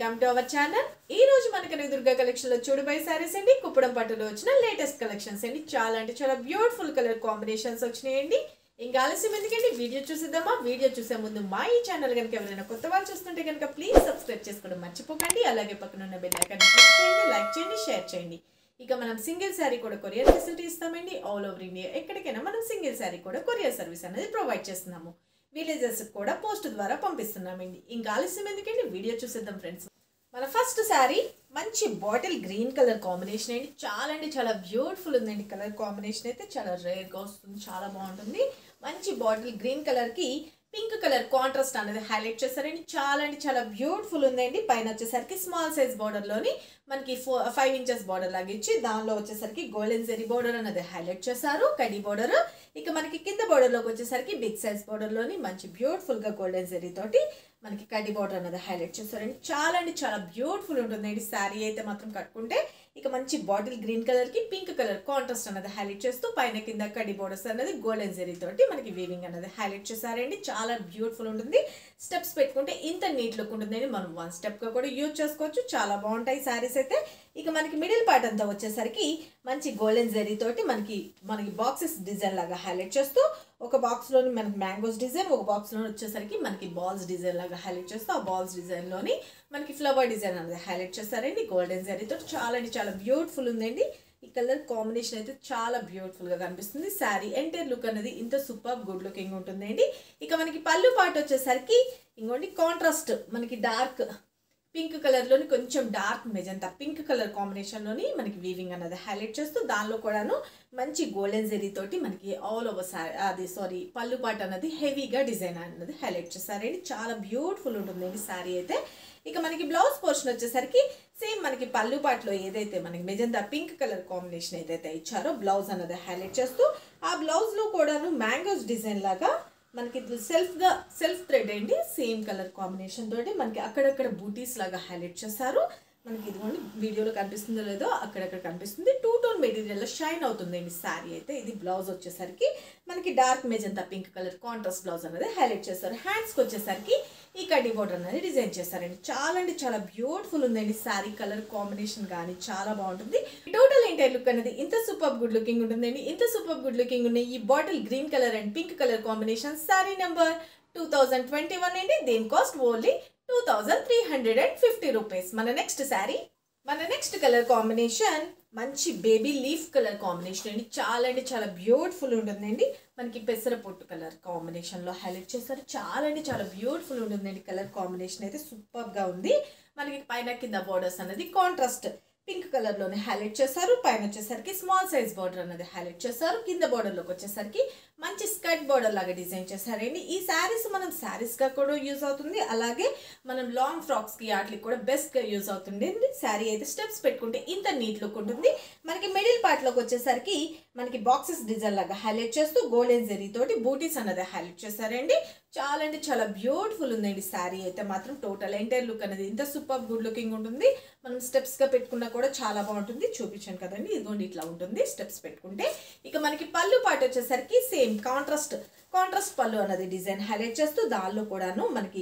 welcome to our channel ఈ రోజు మనకి దుర్గా కలెక్షన్ లో చూడబోయే సారీస్ అండి కుప్పడం పట్టులో వచ్చిన లేటెస్ట్ కలెక్షన్స్ అండి చాలా అంటే చాలా బ్యూటిఫుల్ కలర్ కాంబినేషన్స్ వచ్చినాయండి ఇంకా ఆలస్యం ఎందుకండి వీడియో చూసేద్దామా వీడియో చూసే ముందు మా ఈ ఛానల్ కనుక ఎవరైనా కొత్త వాళ్ళు చూస్తుంటే కనుక ప్లీజ్ సబ్స్క్రైబ్ చేసుకోవడం మర్చిపోకండి అలాగే పక్కన ఉన్న బెల్ ఐకాన్ క్లిక్ చేయండి లైక్ చేయండి షేర్ చేయండి ఇక మనం సింగిల్ శారీ కూడా కొరియర్ ఫెసిలిటీ ఇస్తామండి ఆల్ ఓవర్ ఇండియా ఎక్కడికైనా మనం సింగిల్ శారీ కూడా కొరియర్ సర్వీస్ అనేది ప్రొవైడ్ చేస్తున్నాము విలేజెస్ కూడా పోస్ట్ ద్వారా పంపిస్తున్నామండి ఇంకా ఆలస్యం ఎందుకండి వీడియో చూసేద్దాం ఫ్రెండ్స్ మన ఫస్ట్ శారీ మంచి బాటిల్ గ్రీన్ కలర్ కాంబినేషన్ అండి చాలా అంటే చాలా బ్యూటిఫుల్ ఉందండి కలర్ కాంబినేషన్ అయితే చాలా రేర్గా వస్తుంది చాలా బాగుంటుంది మంచి బాటిల్ గ్రీన్ కలర్కి పింక్ కలర్ కాంట్రాస్ట్ అనేది హైలైట్ చేశారండి చాలా అంటే చాలా బ్యూటిఫుల్ ఉందండి పైన వచ్చేసరికి స్మాల్ సైజ్ బార్డర్లోని మనకి ఫో ఫైవ్ ఇంచెస్ బార్డర్ లాగా ఇచ్చి దానిలో వచ్చేసరికి గోల్డెన్ జెరీ బార్డర్ అనేది హైలైట్ చేశారు కడి బార్డర్ ఇక మనకి కింద బార్డర్లోకి వచ్చేసరికి బిగ్ సైజ్ బార్డర్లోని మంచి బ్యూటిఫుల్గా గోల్డెన్ జెరీ తోటి మనకి కడి బార్డర్ అనేది హైలైట్ చేస్తారండి చాలా అంటే చాలా బ్యూటిఫుల్ ఉంటుందండి శారీ అయితే మాత్రం కట్టుకుంటే ఇక మంచి బాటిల్ గ్రీన్ కలర్ కి పింక్ కలర్ కాంట్రాస్ట్ అనేది హైలైట్ చేస్తూ పైన కింద కడి బోర్డర్స్ అనేది గోల్డెన్ జెరీ తోటి మనకి వీవింగ్ అనేది హైలైట్ చేశారండి చాలా బ్యూటిఫుల్ ఉంటుంది స్టెప్స్ పెట్టుకుంటే ఇంత నీట్ లుక్ ఉంటుందండి మనం వన్ స్టెప్ గా కూడా యూజ్ చేసుకోవచ్చు చాలా బాగుంటాయి శారీస్ అయితే ఇక మనకి మిడిల్ పార్ట్ అంతా వచ్చేసరికి మంచి గోల్డెన్ జెరీ తోటి మనకి మనకి బాక్సెస్ డిజైన్ లాగా హైలైట్ చేస్తూ ఒక బాక్స్లోని మనకి మ్యాంగోస్ డిజైన్ ఒక బాక్స్లో వచ్చేసరికి మనకి బాల్స్ డిజైన్ లాగా హైలైట్ చేస్తూ ఆ బాల్స్ డిజైన్లోని మనకి ఫ్లవర్ డిజైన్ అనేది హైలైట్ చేస్తారండి గోల్డెన్ జరీతో చాలా అంటే చాలా బ్యూటిఫుల్ ఉందండి ఈ కలర్ కాంబినేషన్ అయితే చాలా బ్యూటిఫుల్గా కనిపిస్తుంది శారీ ఎంటైర్ లుక్ అనేది ఇంత సూపర్ గుడ్ లుకింగ్ ఉంటుందండి ఇక మనకి పళ్ళు పాటు వచ్చేసరికి ఇంకోటి కాంట్రాస్ట్ మనకి డార్క్ పింక్ కలర్లోని కొంచెం డార్క్ మెజంతా పింక్ కలర్ కాంబినేషన్లోని మనకి వీవింగ్ అనేది హైలైట్ చేస్తూ దానిలో కూడాను మంచి గోల్డెన్ జెరీ తోటి మనకి ఆల్ ఓవర్ సారీ అది సారీ పళ్ళు పాట అనేది హెవీగా డిజైన్ అనేది హైలైట్ చేస్తారండి చాలా బ్యూటిఫుల్ ఉంటుందండి శారీ అయితే ఇక మనకి బ్లౌజ్ పోర్షన్ వచ్చేసరికి సేమ్ మనకి పళ్ళు పాటలో ఏదైతే మనకి మెజంతా పింక్ కలర్ కాంబినేషన్ ఏదైతే ఇచ్చారో బ్లౌజ్ అనేది హైలైట్ చేస్తూ ఆ బ్లౌజ్లో కూడాను మ్యాంగోస్ డిజైన్ లాగా మనకి సెల్ఫ్గా సెల్ఫ్ థ్రెడ్ అండి సేమ్ కలర్ కాంబినేషన్ తోటి మనకి అక్కడక్కడ బూటీస్ లాగా హైలైట్ చేస్తారు మనకి ఇదిగోండి వీడియోలో కనిపిస్తుందో లేదో అక్కడక్కడ కనిపిస్తుంది టూ టోన్ మెటీరియల్లో షైన్ అవుతుందండి శారీ అయితే ఇది బ్లౌజ్ వచ్చేసరికి మనకి dark magenta pink colour contrast blouse అనేది హైలైట్ చేస్తారు హ్యాండ్స్కి వచ్చేసరికి ఈ కడ్డీ బోర్డర్ అనేది డిజైన్ చేస్తారండి చాలా అంటే చాలా బ్యూటిఫుల్ ఉందండి శారీ కలర్ కాంబినేషన్ కానీ చాలా బాగుంటుంది టోటల్ ఎంటైర్ లుక్ అనేది ఇంత సూపర్ గుడ్ లుకింగ్ ఉంటుందండి ఇంత సూపర్ గుడ్ లుకింగ్ ఉన్న ఈ bottle green colour and pink colour combination sari number two thousand twenty one అండి దీని cost only two thousand three hundred and fifty rupees మన నెక్స్ట్ శారీ మన నెక్స్ట్ కలర్ కాంబినేషన్ మంచి baby leaf colour combination అండి చాలా అంటే చాలా బ్యూటిఫుల్ ఉంటుందండి మనకి పెసర పొట్టు కలర్ కాంబినేషన్లో హైలైట్ చేస్తారు చాలా అంటే చాలా బ్యూటిఫుల్ ఉంటుందండి కలర్ కాంబినేషన్ అయితే సూపర్గా ఉంది మనకి పైన కింద బోర్డర్స్ అనేది కాంట్రాస్ట్ పింక్ కలర్లోనే హైలైట్ చేశారు పైన వచ్చేసరికి స్మాల్ సైజ్ బార్డర్ అనేది హైలైట్ చేశారు కింద బార్డర్లోకి వచ్చేసరికి మంచి స్కర్ట్ బార్డర్ లాగా డిజైన్ చేశారండి ఈ శారీస్ మనం శారీస్గా కూడా యూజ్ అవుతుంది అలాగే మనం లాంగ్ ఫ్రాక్స్కి వాటికి కూడా బెస్ట్గా యూజ్ అవుతుంది శారీ అయితే స్టెప్స్ పెట్టుకుంటే ఇంత నీట్ లుక్ ఉంటుంది మనకి మిడిల్ పార్ట్లోకి వచ్చేసరికి మనకి బాక్సెస్ డిజైన్ లాగా హైలైట్ చేస్తూ గోల్డెన్ జెరీ తోటి బూటీస్ అనేది హైలైట్ చేశారండి చాలా అంటే చాలా బ్యూటిఫుల్ ఉందండి శారీ అయితే మాత్రం టోటల్ ఎంటైర్ లుక్ అనేది ఇంత సూపర్ గుడ్ లుకింగ్ ఉంటుంది మనం స్టెప్స్గా పెట్టుకున్నా కూడా చాలా బాగుంటుంది చూపించాను కదండి ఇదిగోండి ఇట్లా ఉంటుంది స్టెప్స్ పెట్టుకుంటే ఇక మనకి పళ్ళు పాటు వచ్చేసరికి సేమ్ కాంట్రాస్ట్ కాంట్రాస్ట్ పళ్ళు అనేది డిజైన్ హైలైట్ చేస్తూ దానిలో కూడాను మనకి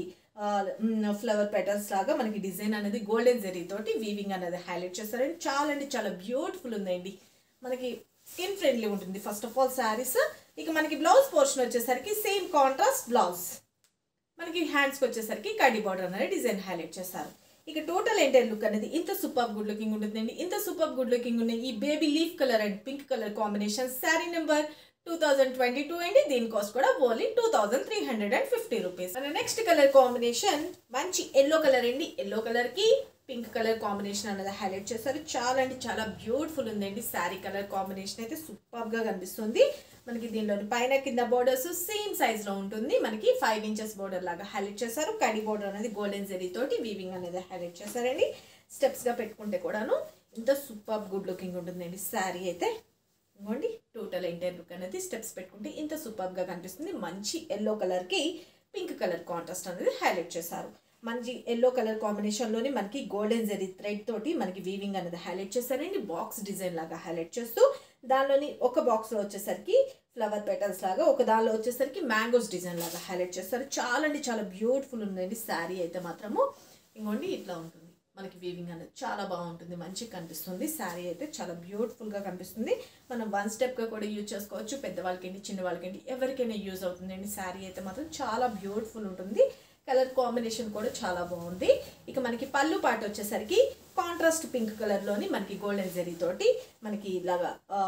ఫ్లవర్ పెటల్స్ లాగా మనకి డిజైన్ అనేది గోల్డెన్ జెరీ తోటి వీవింగ్ అనేది హైలైట్ చేస్తారండి చాలా అంటే చాలా బ్యూటిఫుల్ ఉందండి మనకి స్కిన్ ఫ్రెండ్లీ ఉంటుంది ఫస్ట్ ఆఫ్ ఆల్ శారీస్ ఇక మనకి బ్లౌజ్ పోర్షన్ వచ్చేసరికి సేమ్ కాంట్రాస్ట్ బ్లౌజ్ మనకి హ్యాండ్స్కి వచ్చేసరికి కడ్డీ బార్డర్ అనేది డిజైన్ హైలైట్ చేస్తారు ఇక టోటల్ ఎంటైర్ లుక్ అనేది ఇంత సూపర్ గుడ్ లుకింగ్ ఉంటుందండి ఇంత సూపర్ గుడ్ లుకింగ్ ఉన్న ఈ baby leaf colour and pink colour combination sari number two thousand twenty two అండి దీని కాస్ట్ కూడా only two thousand three hundred and fifty rupees మన నెక్స్ట్ కలర్ కాంబినేషన్ మంచి ఎల్లో కలర్ అండి ఎల్లో కలర్కి పింక్ కలర్ కాంబినేషన్ అనేది హైలైట్ చేస్తారు చాలా అంటే చాలా బ్యూటిఫుల్ ఉందండి శారీ కలర్ కాంబినేషన్ అయితే సూపర్గా కనిపిస్తుంది మనకి దీనిలోని పైన కింద బోర్డర్స్ సేమ్ సైజ్లో ఉంటుంది మనకి ఫైవ్ ఇంచెస్ బోర్డర్ లాగా హైలైట్ చేశారు కడి బోర్డర్ అనేది గోల్డెన్ జెరీ తోటి వీవింగ్ అనేది హైలైట్ చేశారండి స్టెప్స్గా పెట్టుకుంటే కూడాను ఇంత సూపర్ గుడ్ లుకింగ్ ఉంటుందండి శారీ అయితే ఇవ్వండి టోటల్ ఎంటైర్ లుక్ అనేది స్టెప్స్ పెట్టుకుంటే ఇంత సూపర్గా కనిపిస్తుంది మంచి ఎల్లో కలర్కి పింక్ కలర్ కాంట్రాస్ట్ అనేది హైలైట్ చేశారు మంచి ఎల్లో కలర్ కాంబినేషన్లోని మనకి గోల్డెన్ జెరీ థ్రెడ్ తోటి మనకి వీవింగ్ అనేది హైలైట్ చేశారండి బాక్స్ డిజైన్ లాగా హైలైట్ చేస్తూ దానిలోని ఒక బాక్స్లో వచ్చేసరికి ఫ్లవర్ పెటల్స్ లాగా ఒక దానిలో వచ్చేసరికి మ్యాంగోస్ డిజైన్ లాగా హైలైట్ చేస్తారు చాలా అంటే చాలా బ్యూటిఫుల్ ఉందండి శారీ అయితే మాత్రము ఇంకోండి ఇట్లా ఉంటుంది మనకి వీవింగ్ అనేది చాలా బాగుంటుంది మంచిగా కనిపిస్తుంది శారీ అయితే చాలా బ్యూటిఫుల్గా కనిపిస్తుంది మనం వన్ స్టెప్గా కూడా యూజ్ చేసుకోవచ్చు పెద్దవాళ్ళకేంటి చిన్న వాళ్ళకేంటి ఎవరికైనా యూజ్ అవుతుందండి శారీ అయితే మాత్రం చాలా బ్యూటిఫుల్ ఉంటుంది కలర్ కాంబినేషన్ కూడా చాలా బాగుంది ఇక మనకి పళ్ళు పాట వచ్చేసరికి కాంట్రాస్ట్ పింక్ కలర్లోని మనకి గోల్డెన్ జెరీ తోటి మనకి ఇలాగా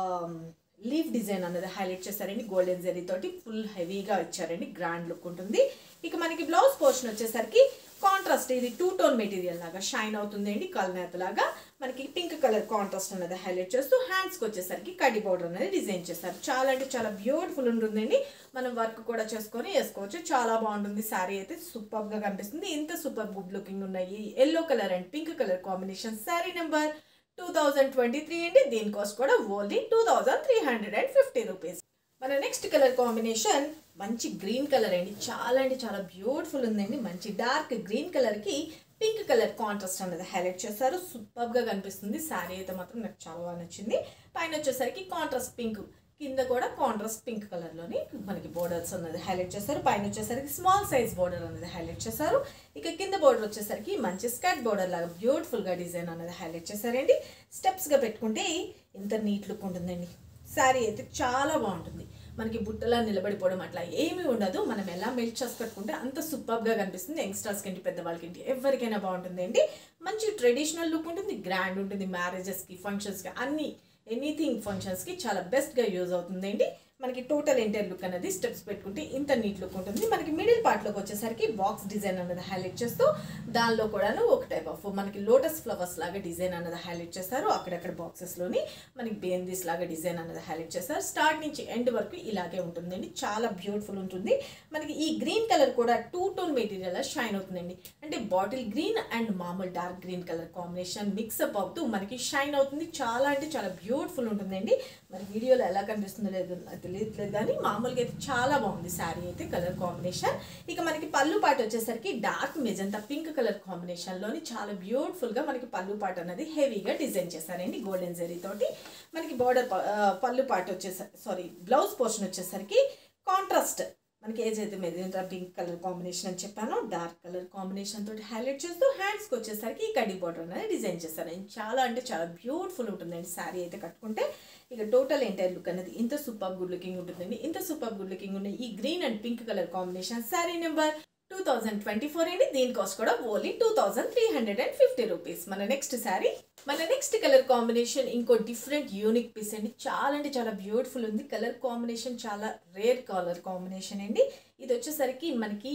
లీఫ్ డిజైన్ అనేది హైలైట్ చేశారండి గోల్డెన్ జెరీ తోటి ఫుల్ హెవీగా ఇచ్చారండి గ్రాండ్ లుక్ ఉంటుంది ఇక మనకి బ్లౌజ్ పోర్షన్ వచ్చేసరికి కాంట్రాస్ట్ ఇది టూ టోన్ మెటీరియల్ లాగా షైన్ అవుతుంది అండి కల్నేత లాగా మనకి పింక్ కలర్ కాంట్రాస్ట్ అనేది హైలైట్ చేస్తూ హ్యాండ్స్కి వచ్చేసరికి కడ్డీ బోర్డర్ అనేది డిజైన్ చేశారు చాలా అంటే చాలా బ్యూటిఫుల్ ఉంటుందండి మనం వర్క్ కూడా చేసుకొని వేసుకోవచ్చు చాలా బాగుంటుంది శారీ అయితే సూపర్గా కనిపిస్తుంది ఇంత సూపర్ గుడ్ లుకింగ్ ఉన్నాయి yellow colour and pink colour combination sari number two thousand twenty three అండి దీని కాస్ట్ కూడా only two thousand three hundred and fifty rupees మన నెక్స్ట్ కలర్ కాంబినేషన్ మంచి గ్రీన్ కలర్ అండి చాలా అంటే చాలా బ్యూటిఫుల్ ఉందండి మంచి డార్క్ గ్రీన్ కలర్కి పింక్ కలర్ కాంట్రాస్ట్ అనేది హైలైట్ చేశారు సూపర్గా కనిపిస్తుంది శారీ అయితే మాత్రం నాకు చాలా బాగా నచ్చింది పైన వచ్చేసరికి కాంట్రాస్ట్ పింక్ కింద కూడా కాంట్రాస్ట్ పింక్ కలర్లోని మనకి బోర్డర్స్ అనేది హైలైట్ చేశారు పైన వచ్చేసరికి స్మాల్ సైజ్ బోర్డర్ అనేది హైలైట్ చేశారు ఇక కింద బోర్డర్ వచ్చేసరికి మంచి స్కర్ట్ బోర్డర్ లాగా బ్యూటిఫుల్గా డిజైన్ అనేది హైలైట్ చేశారండి స్టెప్స్గా పెట్టుకుంటే ఇంత నీట్ లుక్ ఉంటుందండి శారీ అయితే చాలా బాగుంటుంది మనకి బుట్టలా నిలబడిపోవడం అట్లా ఏమీ ఉండదు మనం ఎలా మెల్ట్ చేసి పెట్టుకుంటే అంత సూపర్గా కనిపిస్తుంది యంగ్స్టర్స్కి ఏంటి పెద్దవాళ్ళకి ఏంటి ఎవరికైనా బాగుంటుంది అండి మంచి ట్రెడిషనల్ లుక్ ఉంటుంది గ్రాండ్ ఉంటుంది మ్యారేజెస్కి ఫంక్షన్స్కి అన్ని ఎనీథింగ్ ఫంక్షన్స్కి చాలా బెస్ట్గా యూజ్ అవుతుందండి మనకి టోటల్ ఎంటైర్ లుక్ అనేది స్టెప్స్ పెట్టుకుంటే ఇంత నీట్ లుక్ ఉంటుంది మనకి మిడిల్ పార్ట్లోకి వచ్చేసరికి బాక్స్ డిజైన్ అనేది హైలైట్ చేస్తూ దానిలో కూడాను ఒక టైప్ ఆఫ్ మనకి లోటస్ ఫ్లవర్స్ లాగా డిజైన్ అనేది హైలైట్ చేస్తారు అక్కడక్కడ బాక్సెస్లోని మనకి బేందీస్ లాగా డిజైన్ అనేది హైలైట్ చేస్తారు స్టార్ట్ నుంచి ఎండ్ వరకు ఇలాగే ఉంటుందండి చాలా బ్యూటిఫుల్ ఉంటుంది మనకి ఈ గ్రీన్ కలర్ కూడా టూ టోన్ మెటీరియల్ షైన్ అవుతుందండి అంటే బాటిల్ గ్రీన్ అండ్ మామూలు dark green colour combination mix up అవుతూ మనకి షైన్ అవుతుంది చాలా అంటే చాలా బ్యూటిఫుల్ ఉంటుందండి మరి వీడియోలో ఎలా కనిపిస్తుందో లేదో నాకు తెలియట్లేదు కానీ మామూలుగా అయితే చాలా బాగుంది శారీ అయితే కలర్ కాంబినేషన్ ఇక మనకి పళ్ళు పాట వచ్చేసరికి డార్క్ మెజంతా పింక్ కలర్ కాంబినేషన్లోని చాలా బ్యూటిఫుల్గా మనకి పళ్ళు పాట అనేది హెవీగా డిజైన్ చేశారండి గోల్డెన్ జరీ తోటి మనకి బార్డర్ పళ్ళు పాట వచ్చేసరికి సారీ బ్లౌజ్ పోర్షన్ వచ్చేసరికి కాంట్రాస్ట్ మనకి ఏదైతే మెజంతా పింక్ కలర్ కాంబినేషన్ అని చెప్పానో డార్క్ కలర్ కాంబినేషన్ తోటి హైలైట్ చేస్తూ హ్యాండ్స్కి వచ్చేసరికి ఈ కడ్డీ బార్డర్ అనేది డిజైన్ చేశారు చాలా అంటే చాలా బ్యూటిఫుల్ ఉంటుందండి శారీ అయితే కట్టుకుంటే ఇక టోటల్ ఎంటైర్ లుక్ అనేది ఇంత సూపర్ గుడ్ లుకింగ్ ఉంటుందండి ఇంత సూపర్ గుడ్ లుకింగ్ ఉన్న ఈ green and pink colour combination sari number two thousand twenty four అండి దీని కాస్ట్ కూడా only two thousand three hundred and fifty rupees మన నెక్స్ట్ శారీ మన నెక్స్ట్ కలర్ కాంబినేషన్ ఇంకో డిఫరెంట్ యూనిక్ పీస్ అండి చాలా అంటే చాలా బ్యూటిఫుల్ ఉంది కలర్ కాంబినేషన్ చాలా రేర్ కలర్ కాంబినేషన్ అండి ఇది వచ్చేసరికి మనకి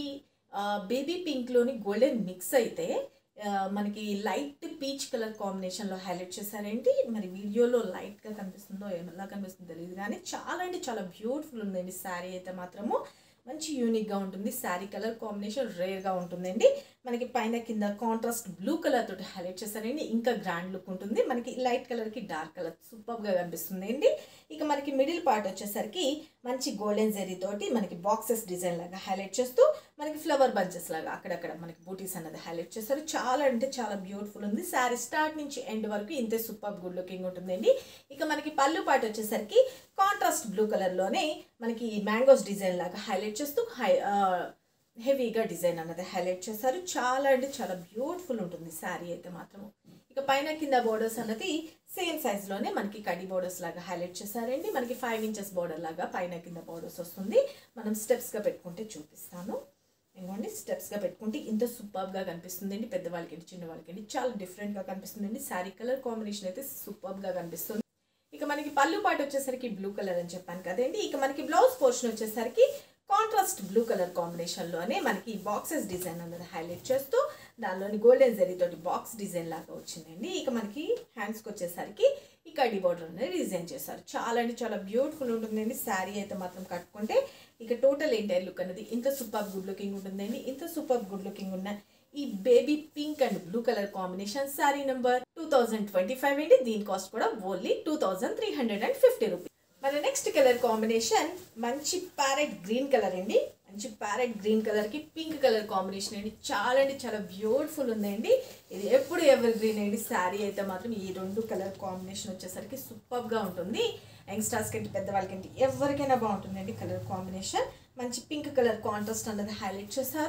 బేబీ పింక్లోని గోల్డెన్ మిక్స్ అయితే ఆ, మనకి లైట్ పీచ్ కలర్ కాంబినేషన్లో హైలైట్ చేశారేంటి మరి వీడియోలో లైట్గా కనిపిస్తుందో ఎలా కనిపిస్తుందో తెలియదు కానీ చాలా అంటే చాలా బ్యూటిఫుల్ ఉందండి శారీ అయితే మాత్రము మంచి యూనిక్గా ఉంటుంది శారీ కలర్ కాంబినేషన్ రేర్గా ఉంటుందండి మనకి పైన కింద కాంట్రాస్ట్ బ్లూ కలర్ తోటి హైలైట్ చేశారండి ఇంకా గ్రాండ్ లుక్ ఉంటుంది మనకి లైట్ కలర్కి డార్క్ కలర్ సూపర్గా కనిపిస్తుంది అండి ఇక మనకి మిడిల్ పార్ట్ వచ్చేసరికి మంచి గోల్డెన్ జెరీ తోటి మనకి బాక్సెస్ డిజైన్ లాగా హైలైట్ చేస్తూ మనకి ఫ్లవర్ బంచెస్ లాగా అక్కడక్కడ మనకి బూటీస్ అనేది హైలైట్ చేస్తారు చాలా అంటే చాలా బ్యూటిఫుల్ ఉంది శారీ స్టార్ట్ నుంచి ఎండ్ వరకు ఇంతే సూపర్ గుడ్ లుకింగ్ ఉంటుందండి ఇక మనకి పళ్ళు పాటు వచ్చేసరికి కాంట్రాస్ట్ బ్లూ కలర్లోనే మనకి మ్యాంగోస్ డిజైన్ లాగా హైలైట్ చేస్తూ హై హెవీగా డిజైన్ అన్నది హైలైట్ చేశారు చాలా అంటే చాలా బ్యూటిఫుల్ ఉంటుంది శారీ అయితే మాత్రము ఇక పైన కింద బోర్డర్స్ అన్నది సేమ్ సైజ్లోనే మనకి కడి బోర్డర్స్ లాగా హైలైట్ చేశారండి మనకి ఫైవ్ ఇంచెస్ బోర్డర్ లాగా పైన కింద బోర్డర్స్ వస్తుంది మనం స్టెప్స్గా పెట్టుకుంటే చూపిస్తాను ఇవ్వండి స్టెప్స్గా పెట్టుకుంటే ఇంత సూపర్గా కనిపిస్తుందండి పెద్దవాళ్ళకి చిన్న వాళ్ళకి చాలా డిఫరెంట్గా కనిపిస్తుందండి శారీ కలర్ కాంబినేషన్ అయితే సూపర్గా కనిపిస్తుంది ఇక మనకి పళ్ళు పాటు వచ్చేసరికి బ్లూ కలర్ అని చెప్పాను కదండి ఇక మనకి బ్లౌజ్ పోర్షన్ వచ్చేసరికి కాంట్రాస్ట్ బ్లూ కలర్ కాంబినేషన్లోనే మనకి బాక్సెస్ డిజైన్ అన్నది హైలైట్ చేస్తూ దానిలోని గోల్డెన్ జరీ తోటి బాక్స్ డిజైన్ లాగా వచ్చిందండి ఇక మనకి హ్యాండ్స్కి వచ్చేసరికి ఈ కడ్డీ బార్డర్ అనేది డిజైన్ చేశారు చాలా అంటే చాలా బ్యూటిఫుల్ ఉంటుందండి శారీ అయితే మాత్రం కట్టుకుంటే ఇక టోటల్ ఎంటైర్ లుక్ అనేది ఇంత సూపర్ గుడ్ లుకింగ్ ఉంటుందండి ఇంత సూపర్ గుడ్ లుకింగ్ ఉన్న ఈ baby pink and blue colour combination sari number two thousand twenty five అండి దీని కాస్ట్ కూడా only two thousand three hundred and fifty rupees మన నెక్స్ట్ కలర్ కాంబినేషన్ మంచి ప్యారెట్ గ్రీన్ కలర్ అండి మంచి ప్యారెట్ గ్రీన్ కలర్కి పింక్ కలర్ కాంబినేషన్ అండి చాలా అంటే చాలా బ్యూటిఫుల్ ఉందండి ఇది ఎప్పుడు ఎవర్ గ్రీన్ అండి శారీ అయితే మాత్రం ఈ రెండు కలర్ కాంబినేషన్ వచ్చేసరికి సూపర్గా ఉంటుంది యంగ్స్టర్స్కి ఏంటి పెద్దవాళ్ళకి ఏంటి ఎవరికైనా బాగుంటుందండి కలర్ కాంబినేషన్ మంచి పింక్ కలర్ కాంట్రాస్ట్ అన్నది హైలైట్ చేశారు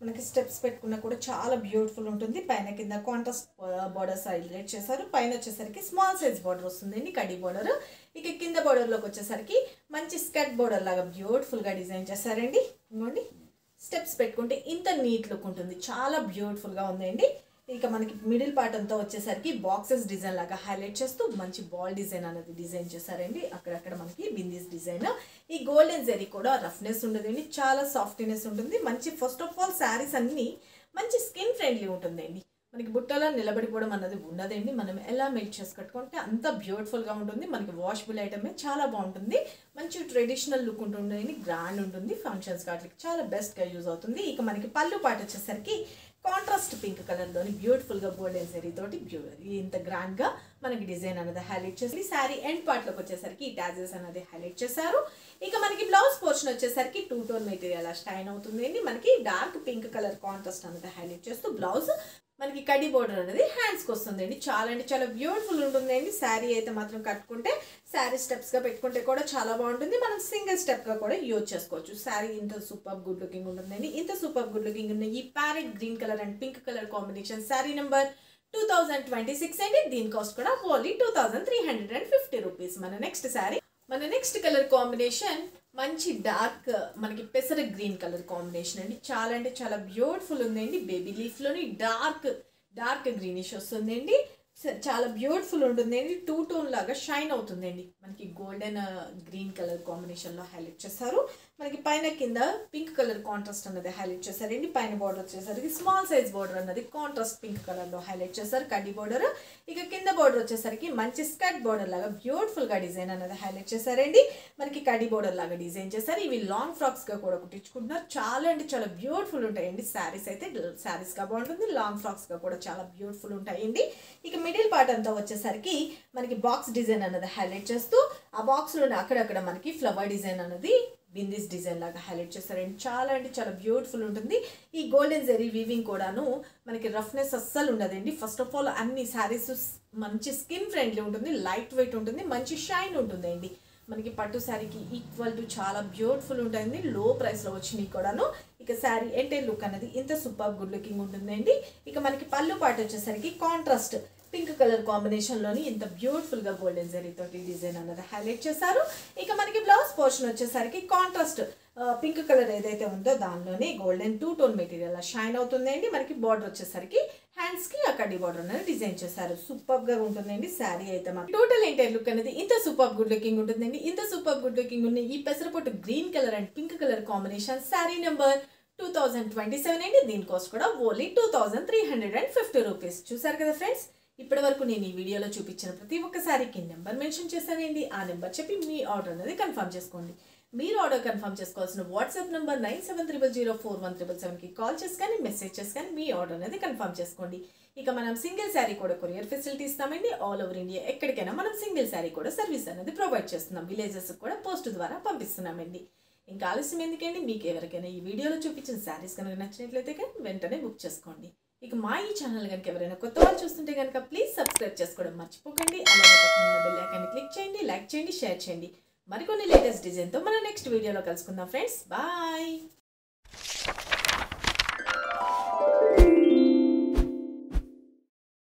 మనకి స్టెప్స్ పెట్టుకున్నా కూడా చాలా బ్యూటిఫుల్ ఉంటుంది పైన కింద కాంట్రాస్ట్ బార్డర్స్ హైలైట్ చేశారు పైన వచ్చేసరికి స్మాల్ సైజ్ బార్డర్ వస్తుందండి కడి బార్డర్ ఇక కింద బార్డర్లోకి వచ్చేసరికి మంచి స్కర్ట్ బార్డర్ లాగా బ్యూటిఫుల్గా డిజైన్ చేశారండి ఇంకోండి స్టెప్స్ పెట్టుకుంటే ఇంత నీట్ లుక్ ఉంటుంది చాలా బ్యూటిఫుల్గా ఉందండి ఇక మనకి మిడిల్ పార్ట్ అంతా వచ్చేసరికి బాక్సెస్ డిజైన్ లాగా హైలైట్ చేస్తూ మంచి బాల్ డిజైన్ అనేది డిజైన్ చేశారండి అక్కడక్కడ మనకి బిందీస్ డిజైన్ ఈ గోల్డెన్ జెరీ కూడా రఫ్నెస్ ఉండదండి చాలా సాఫ్ట్నెస్ ఉంటుంది మంచి ఫస్ట్ ఆఫ్ ఆల్ శారీస్ అన్నీ మంచి స్కిన్ ఫ్రెండ్లీ ఉంటుందండి మనకి బుట్టలో నిలబడిపోవడం అన్నది ఉండదండి మనం ఎలా మెల్ట్ చేసి కట్టుకుంటే అంత బ్యూటిఫుల్గా ఉంటుంది మనకి వాషబుల్ ఐటమే చాలా బాగుంటుంది మంచి ట్రెడిషనల్ లుక్ ఉంటుంది గ్రాండ్ ఉంటుంది ఫంక్షన్స్ వాటికి చాలా బెస్ట్గా యూజ్ అవుతుంది ఇక మనకి పళ్ళు పాట వచ్చేసరికి కాంట్రాస్ట్ పింక్ కలర్లోని బ్యూటిఫుల్గా గోల్డెన్ జరీ తోటి బ్యూ ఇంత గ్రాండ్గా మనకి డిజైన్ అనేది హైలైట్ చేసి శారీ ఎండ్ పార్ట్లోకి వచ్చేసరికి ఈ టాజెస్ అనేది హైలైట్ చేశారు ఇక మనకి బ్లౌజ్ పోర్షన్ వచ్చేసరికి టూ టోన్ మెటీరియల్ షైన్ అవుతుంది మనకి డార్క్ పింక్ కలర్ కాంట్రాస్ట్ అనేది హైలైట్ చేస్తూ బ్లౌజ్ మనకి కడి బోర్డర్ అనేది హ్యాండ్స్కి వస్తుందండి చాలా అంటే చాలా బ్యూటిఫుల్ ఉంటుందండి శారీ అయితే మాత్రం కట్టుకుంటే శారీ స్టెప్స్గా పెట్టుకుంటే కూడా చాలా బాగుంటుంది మనం సింగిల్ స్టెప్గా కూడా యూజ్ చేసుకోవచ్చు శారీ ఇంత సూపర్ గుడ్ లుకింగ్ ఉంటుందండి ఇంత సూపర్ గుడ్ లుకింగ్ ఉన్న ఈ parrot green colour and pink colour combination sari number two thousand twenty six అండి దీని కాస్ట్ కూడా only two thousand three hundred and fifty rupees మన నెక్స్ట్ శారీ మన నెక్స్ట్ కలర్ కాంబినేషన్ మంచి డార్క్ మనకి పెసర గ్రీన్ కలర్ కాంబినేషన్ అండి చాలా అంటే చాలా బ్యూటిఫుల్ ఉందండి బేబీ లీఫ్లోని డార్క్ డార్క్ గ్రీనిష్ వస్తుందండి స- చాలా బ్యూటిఫుల్ ఉంటుందండి టూ టోన్ లాగా షైన్ అవుతుందండి మనకి గోల్డెన్ గ్రీన్ కలర్ కాంబినేషన్లో హైలైట్ చేశారు మనకి పైన కింద పింక్ కలర్ కాంట్రాస్ట్ అన్నది హైలైట్ చేశారండి పైన బార్డర్ వచ్చేసరికి స్మాల్ సైజ్ బార్డర్ అన్నది కాంట్రాస్ట్ పింక్ కలర్లో హైలైట్ చేశారు కడ్డీ బార్డర్ ఇక కింద బార్డర్ వచ్చేసరికి మంచి స్కర్ట్ బార్డర్ లాగా బ్యూటిఫుల్గా డిజైన్ అనేది హైలైట్ చేశారండి మనకి కడ్డీ బార్డర్ లాగా డిజైన్ చేశారు ఇవి లాంగ్ ఫ్రాక్స్గా కూడా కుట్టించుకుంటున్నారు చాలా అంటే చాలా బ్యూటిఫుల్ ఉంటాయండి శారీస్ అయితే శారీస్గా బాగుంటుంది లాంగ్ ఫ్రాక్స్గా కూడా చాలా బ్యూటిఫుల్ ఉంటాయండి ఇక మిడిల్ పార్ట్ అంతా వచ్చేసరికి మనకి బాక్స్ డిజైన్ అన్నది హైలైట్ చేస్తూ ఆ బాక్స్లోనే అక్కడక్కడ మనకి ఫ్లవర్ డిజైన్ అన్నది బిందీస్ డిజైన్ లాగా హైలైట్ చేస్తారండి చాలా అంటే చాలా బ్యూటిఫుల్ ఉంటుంది ఈ గోల్డెన్ జెరీ వీవింగ్ కూడాను మనకి రఫ్నెస్ అస్సలు ఉండదండి ఫస్ట్ ఆఫ్ ఆల్ అన్ని శారీస్ మంచి స్కిన్ ఫ్రెండ్లీ ఉంటుంది లైట్ వెయిట్ ఉంటుంది మంచి షైన్ ఉంటుందండి మనకి పట్టు శారీకి ఈక్వల్ టు చాలా బ్యూటిఫుల్ ఉంటుంది లో ప్రైస్లో వచ్చినాయి కూడాను ఇక శారీ ఎంటే లుక్ అనేది ఇంత సూపర్ గుడ్ లుకింగ్ ఉంటుందండి ఇక మనకి పళ్ళు పాటు వచ్చేసరికి కాంట్రాస్ట్ పింక్ కలర్ కాంబినేషన్లోని ఇంత బ్యూటిఫుల్గా గోల్డెన్ జరీ తోటి డిజైన్ అన్నది హైలైట్ చేశారు ఇక మనకి బ్లౌజ్ పోర్షన్ వచ్చేసరికి కాంట్రాస్ట్ పింక్ కలర్ ఏదైతే ఉందో దానిలోనే golden two tone material shine అవుతుందండి మనకి బార్డర్ వచ్చేసరికి హ్యాండ్స్ కి అక్కడి బార్డర్ అనేది డిజైన్ చేశారు సూపర్ గా ఉంటుందండి శారీ అయితే మాకు టోటల్ ఎంటైర్ లుక్ అనేది ఇంత సూపర్ గుడ్ లుకింగ్ ఉంటుందండి ఇంత సూపర్ గుడ్ లుకింగ్ ఉన్న ఈ పెసరపొట్టు green colour and pink colour combination sari number two thousand twenty seven అండి దీని కాస్ట్ కూడా only two thousand three hundred and fifty rupees చూసారు కదా ఫ్రెండ్స్ ఇప్పటి వరకు నేను ఈ వీడియోలో చూపించిన ప్రతి ఒక్క శారీకి నెంబర్ మెన్షన్ చేశానండి ఆ నెంబర్ చెప్పి మీ ఆర్డర్ అనేది కన్ఫర్మ్ చేసుకోండి మీరు ఆర్డర్ కన్ఫర్మ్ చేసుకోవాల్సిన WhatsApp number nine seven triple zero four one triple సెవెన్కి కాల్ చేసి కానీ మెసేజ్ చేసి కానీ మీ ఆర్డర్ అనేది కన్ఫర్మ్ చేసుకోండి ఇక మనం సింగిల్ శారీ కూడా కొరియర్ ఫెసిలిటీ ఇస్తామండి ఆల్ ఓవర్ ఇండియా ఎక్కడికైనా మనం సింగిల్ శారీ కూడా సర్వీస్ అనేది ప్రొవైడ్ చేస్తున్నాం విలేజెస్ కూడా పోస్ట్ ద్వారా పంపిస్తున్నామండి ఇంకా ఆలస్యం ఎందుకండి మీకు ఎవరికైనా ఈ వీడియోలో చూపించిన శారీస్ కనుక నచ్చినట్లయితే కనుక వెంటనే బుక్ చేసుకోండి ఇక మా ఈ ఛానల్ కనుక ఎవరైనా కొత్త వాళ్ళు చూస్తుంటే కనుక ప్లీజ్ సబ్స్క్రైబ్ చేసుకోవడం మర్చిపోకండి అలాగే పక్కన ఉన్న బెల్ ఐకాన్ని క్లిక్ చేయండి లైక్ చేయండి షేర్ చేయండి మరికొన్ని లేటెస్ట్ డిజైన్తో మన నెక్స్ట్ వీడియోలో కలుసుకుందాం ఫ్రెండ్స్ బాయ్